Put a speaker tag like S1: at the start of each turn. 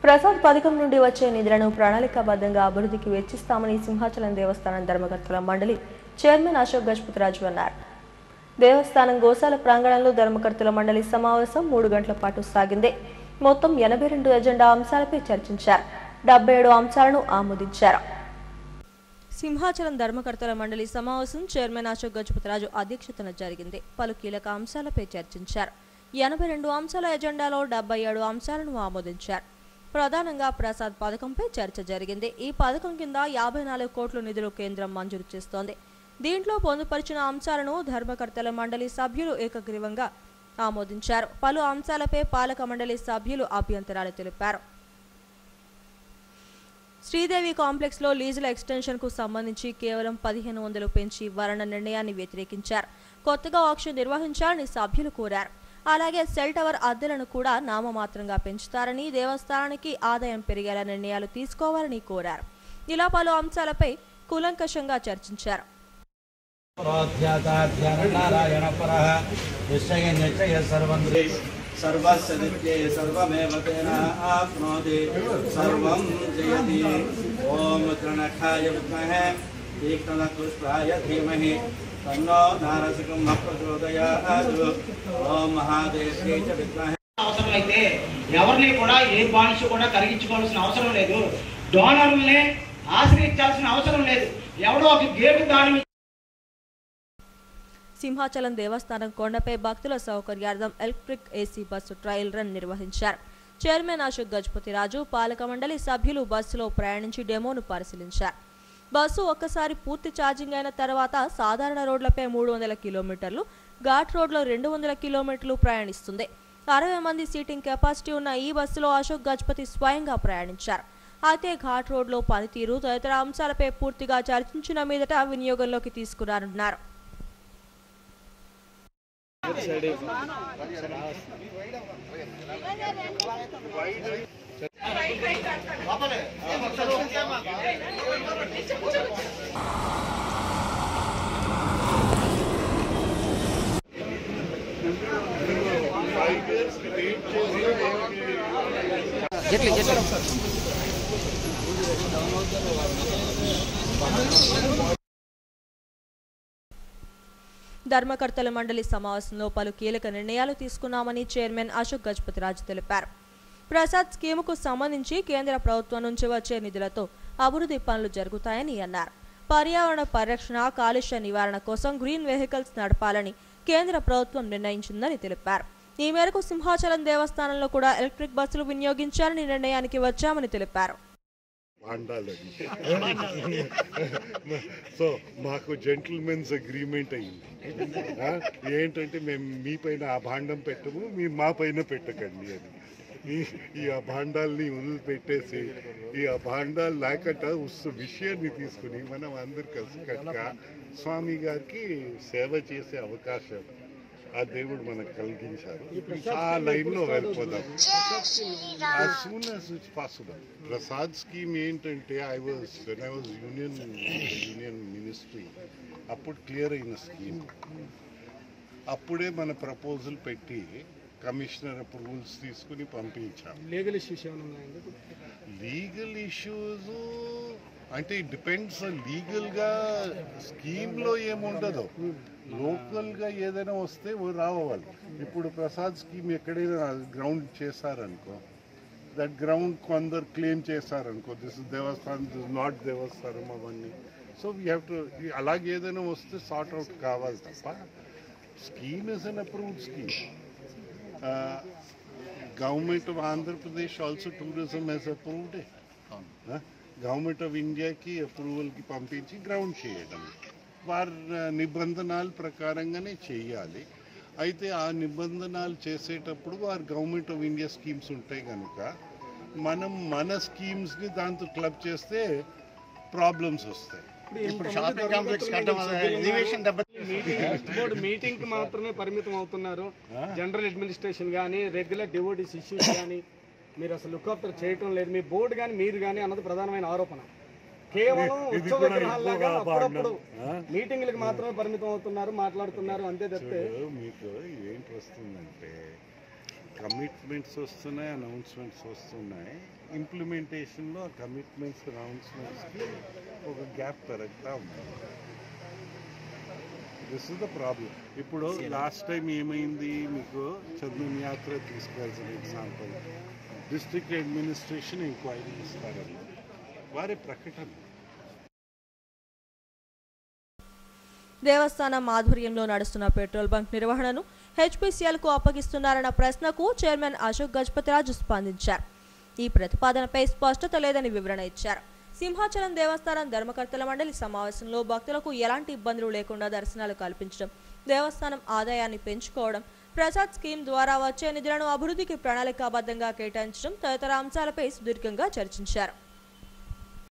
S1: ప్రసాద్ పథకం నుండి వచ్చే నిధులను ప్రణాళికాబద్ధంగా అభివృద్ధికి వెచ్చిస్తామని సింహాచలం దేవస్థానం ధర్మకర్తల మండలి చైర్మన్ అశోక్ గజపతిరాజు అన్నారు దేవస్థానం గోశాల ప్రాంగణంలో ధర్మకర్తల మండలి సమావేశం మూడు గంటల పాటు సాగింది మొత్తం ఎనభై రెండు ఎజెండా అంశాలపై చర్చించారు డెబ్బై ఏడు అంశాలను ఆమోదించారు సింహాచలం ధర్మకర్తల మండలి సమావేశం చైర్మన్ అశోక్ గజపతిరాజు అధ్యక్షతన జరిగింది పలు కీలక అంశాలపై చర్చించారు ఎనభై రెండు అంశాల ఎజెండాలో డెబ్బై ఏడు అంశాలను ఆమోదించారు ప్రధానంగా ప్రసాద్ పథకంపై చర్చ జరిగింది ఈ పథకం కింద యాభై నాలుగు కోట్ల నిధులు కేంద్రం మంజూరు చేస్తోంది దీంట్లో పొందుపరిచిన అంశాలను ధర్మకర్తల మండలి సభ్యులు ఏకగ్రీవంగా ఆమోదించారు పలు అంశాలపై పాలక మండలి సభ్యులు అభ్యంతరాలు తెలిపారు శ్రీదేవి కాంప్లెక్స్ లో లీజుల ఎక్స్టెన్షన్ కు సంబంధించి కేవలం పదిహేను వందలు పెంచి ఇవ్వాలన్న నిర్ణయాన్ని వ్యతిరేకించారు కొత్తగా ఆక్షన్ నిర్వహించాలని సభ్యులు కోరారు అలాగే సెల్ టవర్ అద్దెలను కూడా నామమాత్రంగా పెంచుతారని దేవస్థానానికి ఆదాయం పెరిగేలా నిర్ణయాలు తీసుకోవాలని కోరారు ఇలా పలు అంశాలపై కూలంకషంగా చర్చించారు
S2: नारायणपरः निश्चय निश्चय सर्वं सर्वस्य नित्ये सर्वमेव तेन आप्नोति सर्वं जयति ॐ त्रणखाय विद्महे तीक्ष्णपुष्पाय धीमहि तन्नो नारसिंहः प्रचोदयात् ॐ महादेव्यै च विद्महे
S3: అవసరం అయితే ఎవరిని కూడా ఏ బానిస కూడా కరిగించుకోవాల్సిన అవసరం లేదు డోనర్లనే ఆశ్రయించాల్సిన అవసరం లేదు ఎవడో ఒక గేటు దాని
S1: సింహాచలం దేవస్థానం కొండపై భక్తుల సౌకర్యార్థం electric AC bus trial run నిర్వహించారు చైర్మన్ అశోక్ గజపతిరాజు పాలక మండలి సభ్యులు బస్సులో ప్రయాణించి డెమోను పరిశీలించారు బస్సు ఒక్కసారి పూర్తి ఛార్జింగ్ అయిన తర్వాత సాధారణ రోడ్లపై మూడు వందల కిలోమీటర్లు ఘాట్ రోడ్లో రెండు వందల కిలోమీటర్లు ప్రయాణిస్తుంది అరవై మంది సీటింగ్ కెపాసిటీ ఉన్న ఈ బస్సులో అశోక్ గజపతి స్వయంగా ప్రయాణించారు అయితే ఘాట్ రోడ్లో పనితీరు తదితర అంశాలపై పూర్తిగా చర్చించిన మీదట వినియోగంలోకి తీసుకురానున్నారు ధర్మకర్తల మండలి సమావేశంలో పలు కీలక నిర్ణయాలు తీసుకున్నామని చైర్మన్ అశోక్ గజపతిరాజు తెలిపారు ప్రసాద్ స్కీముకు సంబంధించి కేంద్ర ప్రభుత్వం నుంచి వచ్చే నిధులతో అభివృద్ధి పనులు జరుగుతాయని అన్నారు పర్యావరణ పరిరక్షణ కాలుష్య నివారణ కోసం గ్రీన్ వెహికల్స్ నడపాలని కేంద్ర ప్రభుత్వం నిర్ణయించిందని తెలిపారు ఈ మేరకు సింహాచలం దేవస్థానంలో కూడా ఎలక్ట్రిక్ బస్సులు వినియోగించాలని నిర్ణయానికి వచ్చామని తెలిపారు
S4: భాండాలని సో మాకు జెంటిల్మెన్స్ అగ్రిమెంట్ అయింది ఆ, ఏంటంటే మేము మీ పైన ఆ భాండం పెట్టము మీ మా పైన పెట్టకండి అని ఈ- ఈ అభాండాల్ని వదిలిపెట్టేసి ఈ అభాండాలు లేకట ఉస్ విషయాన్ని తీసుకుని మనం అందరు కలిసి కనుక స్వామి గారికి సేవ చేసే అవకాశం ఆ దేవుడు మనకు కలిగించారు ఆ లైన్లో వెళ్ళిపోదాం as soon as it's possible. Prasad scheme ఏంటంటే I was when I was union union ministry అప్పుడు క్లియర్ అయిన స్కీమ్ అప్పుడే మన ప్రపోజల్ పెట్టి కమిషనర్ అప్రూవల్స్ తీసుకుని పంపించాం
S5: లీగల్ ఇష్యూస్ ఏమైనా ఉన్నాయండి
S4: లీగల్ ఇష్యూస్ అంటే డిపెండ్స్ లీగల్గా స్కీమ్లో ఏముండదు లోకల్గా ఏదైనా వస్తే ఓ రావాలి ఇప్పుడు ప్రసాద్ స్కీమ్ ఎక్కడైనా గ్రౌండ్ చేశారనుకో దట్ గ్రౌండ్ కొందరు క్లెయిమ్ చేశారనుకో దిస్ దేవస్థానం దిస్ నాట్ దేవస్థానం అవన్నీ సో వీ హ్యావ్ టు అలాగే ఏదైనా వస్తే సార్ట్ అవుట్ కావాలి తప్ప scheme is an approved scheme government of Andhra Pradesh also tourism has approved government of ఇండియాకి అప్రూవల్కి పంపించి గ్రౌండ్ చేయడం వారి నిబంధనల ప్రకారంగానే చేయాలి అయితే ఆ నిబంధనలు చేసేటప్పుడు వారు గవర్నమెంట్ ఆఫ్ ఇండియా స్కీమ్స్ ఉంటాయి కనుక మనం మన స్కీమ్స్ని దాంతో క్లబ్ చేస్తే ప్రాబ్లమ్స్ వస్తాయి
S3: ఇప్పుడు షాపింగ్ కాంప్లెక్స్ కట్టడం వల్ల ఎలివేషన్ దెబ్బ
S5: బోర్డు మీటింగ్ కి మాత్రమే పరిమితం అవుతున్నారు జనరల్ అడ్మినిస్ట్రేషన్ కానీ రెగ్యులర్ డివోటీస్ ఇష్యూస్ కానీ మీరు అసలు లుక్ ఆఫ్టర్ చేయటం లేదు మీ బోర్డు కానీ మీరు కానీ అన్నది ప్రధానమైన ఆరోపణ కేవలం
S4: ఇది
S5: ఉత్సవ
S4: కూడా
S5: విగ్రహాల్లాగా
S4: ఇంకొక
S5: అప్పుడప్పుడు
S4: ఆ?
S5: మీటింగ్లకు మాత్రమే పరిమితం అవుతున్నారు మాట్లాడుతున్నారు అంతే తప్పితే
S4: ఇప్పుడు మీకు ఏంటి వస్తుందంటే కమిట్మెంట్స్ వస్తున్నాయి అనౌన్స్మెంట్స్ వస్తున్నాయి ఇంప్లిమెంటేషన్లో ఆ కమిట్మెంట్స్ అనౌన్స్మెంట్స్కి ఒక గ్యాప్ పెరుగుతూ ఉంది దిస్ ఇస్ ద ప్రాబ్లం ఇప్పుడు లాస్ట్ టైం ఏమైంది మీకు చంద్రన్ యాత్ర తీసుకోవాల్సిన ఎగ్జాంపుల్ డిస్ట్రిక్ట్ అడ్మినిస్ట్రేషన్ ఎంక్వైరీ ఇస్తారని వారి ప్రకటన
S1: దేవస్థానం ఆధ్వర్యంలో నడుస్తున్న పెట్రోల్ బంక్ నిర్వహణను హెచ్పిసిఎల్ కు అప్పగిస్తున్నారన్న ప్రశ్నకు చైర్మన్ అశోక్ గజపతిరాజు స్పందించారు ఈ ప్రతిపాదనపై స్పష్టత లేదని వివరణ ఇచ్చారు సింహాచలం దేవస్థానం ధర్మకర్తల మండలి సమావేశంలో భక్తులకు ఎలాంటి ఇబ్బందులు లేకుండా దర్శనాలు కల్పించడం దేవస్థానం ఆదాయాన్ని పెంచుకోవడం ప్రసాద్ స్కీమ్ ద్వారా వచ్చే నిధులను అభివృద్ధికి ప్రణాళికాబద్ధంగా కేటాయించడం తదితర అంశాలపై సుదీర్ఘంగా చర్చించారు